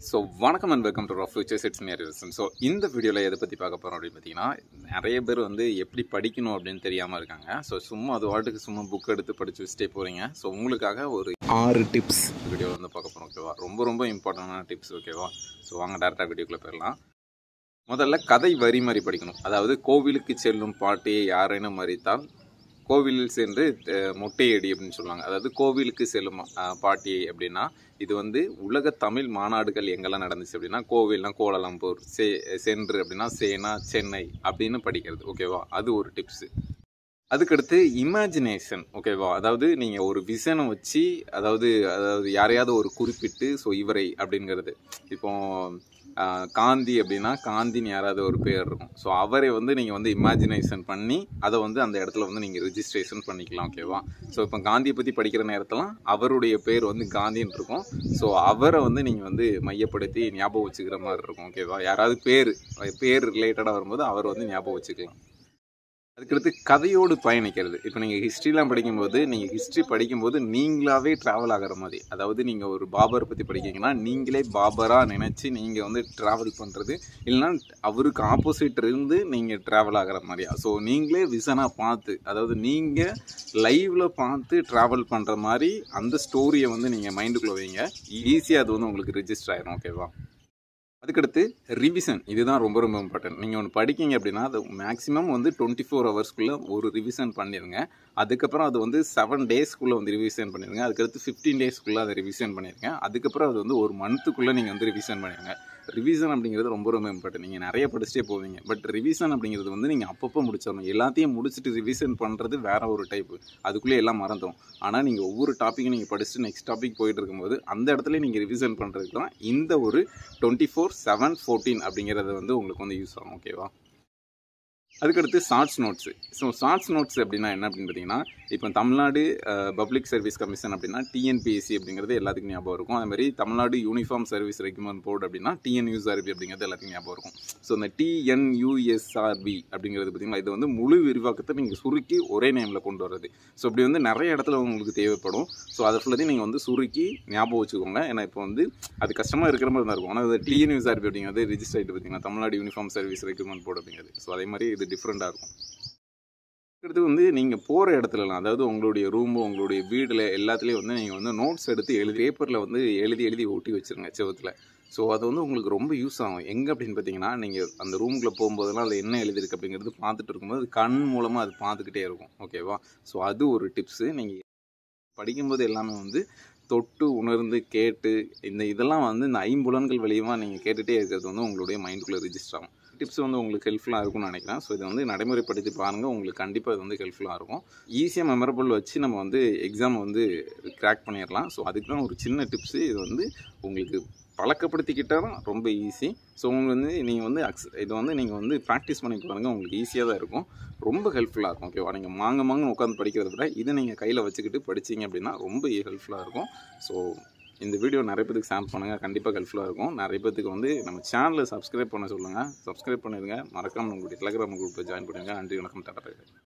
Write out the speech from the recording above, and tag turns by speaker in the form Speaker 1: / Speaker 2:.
Speaker 1: so வணக்கம் and welcome to futures it's Mary Rison so இந்த வீடியோவில் எதை பற்றி பார்க்க போகிறோம் அப்படின்னு பார்த்தீங்கன்னா நிறைய பேர் வந்து எப்படி படிக்கணும் அப்படின்னு தெரியாமல் இருக்காங்க ஸோ சும்மா அது வாட்டுக்கு சும்மா புக் எடுத்து படித்து வச்சுட்டே போகிறீங்க ஸோ உங்களுக்காக ஒரு ஆறு டிப்ஸ் வீடியோ வந்து பார்க்க போகிறோம் ஓகேவா ரொம்ப ரொம்ப இம்பார்ட்டண்டான டிப்ஸ் ஓகேவா ஸோ வாங்க டேரெக்டாக வீடியோக்குள்ளே போயிடலாம் முதல்ல கதை வரி மாதிரி படிக்கணும் அதாவது கோவிலுக்கு செல்லும் பாட்டியை யாரேனும் மறித்தால் கோவிலில் சென்று அஹ், மொட்டையடி அப்படின்னு சொல்லுவாங்க அதாவது கோவிலுக்கு செல்லும் அஹ், பாட்டி அப்படின்னா இது வந்து உலக தமிழ் மாநாடுகள் எங்கெல்லாம் நடந்துச்சு அப்படின்னா கோவில்னா கோலாலம்பூர் சே சென்று அப்படின்னா சேனா சென்னை அப்படின்னு படிக்கிறது ஓகேவா அது ஒரு டிப்ஸு அதுக்கடுத்து இமேஜினேஷன் ஓகேவா அதாவது நீங்கள் ஒரு விசனை வச்சு அதாவது அதாவது யாரையாவது ஒரு குறிப்பிட்டு ஸோ இவரை அப்படிங்கிறது இப்போ ஆஹ், காந்தி அப்படின்னா காந்தின்னு யாராவது ஒரு பேர் இருக்கும் ஸோ அவரை வந்து நீங்கள் வந்து இமேஜினேஷன் பண்ணி அதை வந்து அந்த இடத்துல வந்து நீங்கள் ரிஜிஸ்ட்ரேஷன் பண்ணிக்கலாம் ஓகேவா ஸோ இப்போ காந்தியை பற்றி படிக்கிற நேரத்தில் அவருடைய பேர் வந்து காந்தின்னு இருக்கும் ஸோ அவரை வந்து நீங்கள் வந்து மையப்படுத்தி ஞாபகம் வச்சுக்கிற மாதிரி இருக்கும் ஓகேவா யாராவது பேர் பேர் ரிலேட்டடாக வரும்போது அவர் வந்து ஞாபகம் வச்சுக்கலாம் அதுக்கடுத்து கதையோடு பயணிக்கிறது இப்போ நீங்கள் ஹிஸ்ட்ரிலாம் படிக்கும்போது நீங்கள் ஹிஸ்ட்ரி படிக்கும்போது நீங்களாவே ட்ராவல் ஆகிற மாதிரி அதாவது நீங்கள் ஒரு பாபரை பற்றி படிக்கிறீங்கன்னா நீங்களே பாபராக நினச்சி நீங்கள் வந்து ட்ராவல் பண்ணுறது இல்லைன்னா அவருக்கு ஆப்போசிட் இருந்து நீங்கள் ட்ராவல் ஆகிற மாதிரியா ஸோ நீங்களே விசனாக பார்த்து அதாவது நீங்கள் லைவில் பார்த்து ட்ராவல் பண்ணுற மாதிரி அந்த ஸ்டோரியை வந்து நீங்கள் மைண்டுக்குள்ளே வைங்க ஈஸியாக அது வந்து உங்களுக்கு ரிஜிஸ்டர் ஆயிரும் ஓகேவா அதுக்கடுத்து ரிவிஷன் இதுதான் ரொம்ப ரொம்ப இம்பார்ட்டன்ட் நீங்கள் ஒன்று படிக்கீங்க அப்படின்னா அது மேக்ஸிமம் வந்து டுவெண்ட்டி ஃபோர் ஹவர்ஸ்க்குள்ளே ஒரு ரிவிஷன் பண்ணிடுங்க அதுக்கப்புறம் அது வந்து செவன் டேஸ்க்குள்ளே வந்து ரிவிஷன் பண்ணிடுங்க அதுக்கடுத்து ஃபிஃப்டீன் டேஸ்க்குள்ளே அதை ரிவிஷன் பண்ணிடுங்க அதுக்கப்புறம் அது வந்து ஒரு மந்த்துக்குள்ளே நீங்கள் வந்து ரிவிஷன் பண்ணிடுங்க ரிவிஷன் அப்படிங்கிறது ரொம்ப ரொம்ப இம்பார்ட்டன்ட் நீங்கள் நிறைய படிச்சுட்டே போவீங்க பட் ரிவிஷன் அப்படிங்கிறது வந்து நீங்கள் அப்பப்போ முடிச்சிடணும் எல்லாத்தையும் முடிச்சுட்டு ரிவிஷன் பண்ணுறது வேற ஒரு டைப்பு அதுக்குள்ளே எல்லாம் மறந்துடும் ஆனால் நீங்கள் ஒவ்வொரு டாப்பிக்கும் நீங்கள் படிச்சுட்டு நெக்ஸ்ட் டாபிக் போயிட்டு இருக்கும்போது அந்த இடத்துல நீங்கள் ரிவிஷன் பண்ணுறதுக்கு தான் இந்த ஒரு டுவெண்ட்டி ஃபோர் செவன் ஃபோர்டீன் அப்படிங்கிறது வந்து உங்களுக்கு வந்து யூஸ் ஆகும் ஓகேவா அதுக்கடுத்து shorts notes so shorts notes அப்படின்னா என்ன அப்படின்னு பார்த்தீங்கன்னா இப்போ தமிழ்நாடு பப்ளிக் சர்வீஸ் கமிஷன் அப்படின்னா டிஎன்பிஎஸ்சி அப்படிங்கிறது எல்லாத்துக்கும் ஞாபகம் இருக்கும் அதே மாதிரி Tamil Nadu uniform service recruitment board அப்படின்னா டிஎன்யூஎஸ்ஆர்பி அப்படிங்கிறது எல்லாத்துக்கும் ஞாபகம் இருக்கும் ஸோ இந்த டிஎன்யூஎஸ்ஆர்பி அப்படிங்கிறது பார்த்தீங்கன்னா இது வந்து முழு விரிவாக்கத்தை நீங்கள் சுருக்கி ஒரே நேமில் கொண்டு வர்றது ஸோ இப்படி வந்து நிறைய இடத்துல உங்களுக்கு தேவைப்படும் ஸோ அதை ஃபுல்லாத்தையும் நீங்கள் வந்து சுருக்கி ஞாபகம் வச்சுக்கோங்க ஏன்னா இப்போ வந்து அது கஷ்டமாக இருக்கிற மாதிரி தான் இருக்கும் ஆனால் அது டிஎன்யூஎஸ்ஆர்பி அப்படிங்கிறது ரிஜிஸ்டர் ஆகிட்டு பார்த்தீங்கன்னா Tamil Nadu uniform service recruitment board அப்படிங்கிறது ஸோ அதே மாதிரி இது டிஃப்ரெண்ட்டாக இருக்கும் அடுத்து வந்து நீங்கள் போகிற இடத்துலலாம் அதாவது உங்களுடைய ரூமு உங்களுடைய வீடில் எல்லாத்துலேயும் வந்து நீங்கள் வந்து நோட்ஸ் எடுத்து எழுதி பேப்பரில் வந்து எழுதி எழுதி ஒட்டி வச்சுருங்க செவத்தில் ஸோ அது வந்து உங்களுக்கு ரொம்ப யூஸ் ஆகும் எங்கே அப்படின்னு பார்த்தீங்கன்னா நீங்கள் அந்த ரூமுக்குள்ளே போகும்போதெல்லாம் அதில் என்ன எழுதிருக்கு அப்படிங்கிறது பார்த்துட்டு இருக்கும்போது கண் மூலமாக அது பார்த்துக்கிட்டே இருக்கும் ஓகேவா ஸோ அது ஒரு டிப்ஸு நீங்கள் படிக்கும்போது எல்லாமே வந்து தொட்டு உணர்ந்து கேட்டு இந்த இதெல்லாம் வந்து இந்த ஐம்புலன்கள் வழியமாக நீங்கள் கேட்டுகிட்டே இருக்கிறது வந்து உங்களுடைய மைண்டுக்குள்ளே ரிஜிஸ்டர் ஆகும் டிப்ஸ் வந்து உங்களுக்கு ஹெல்ப்ஃபுல்லாக இருக்கும்னு நினைக்கிறேன் ஸோ இது வந்து நடைமுறைப்படுத்தி பாருங்கள் உங்களுக்கு கண்டிப்பாக இது வந்து ஹெல்ப்ஃபுல்லாக இருக்கும் ஈஸியாக மெமரபிள் வச்சு நம்ம வந்து எக்ஸாம் வந்து கிராக் பண்ணிடலாம் ஸோ அதுக்கு தான் ஒரு சின்ன டிப்ஸு இது வந்து உங்களுக்கு பழக்கப்படுத்திக்கிட்டால் தான் ரொம்ப ஈஸி ஸோ உங்களுக்கு வந்து நீங்கள் வந்து அக்ஸ் இது வந்து நீங்கள் வந்து ப்ராக்டிஸ் பண்ணி பாருங்க உங்களுக்கு ஈஸியாக தான் இருக்கும் ரொம்ப ஹெல்ப்ஃபுல்லாக இருக்கும் ஓகேவா நீங்கள் மாங்க மாங்கன்னு உட்காந்து படிக்கிறத விட இதை நீங்கள் கையில் வச்சுக்கிட்டு படிச்சீங்க அப்படின்னா ரொம்ப ஹெல்ப்ஃபுல்லாக இருக்கும் ஸோ இந்த வீடியோ நிறைய பேருக்கு ஷேர் பண்ணுங்கள் கண்டிப்பாக ஹெல்ப்ஃபுல்லாக இருக்கும் நிறைய பேருக்கு வந்து நம்ம சேனலை சப்ஸ்கிரைப் பண்ண சொல்லுங்கள் சப்ஸ்கிரைப் பண்ணிடுங்க மறக்காமல் உங்களுடைய டெலகிராம் குரூப்பில் ஜாயின் பண்ணுங்கள் நன்றி வணக்கம் டாடா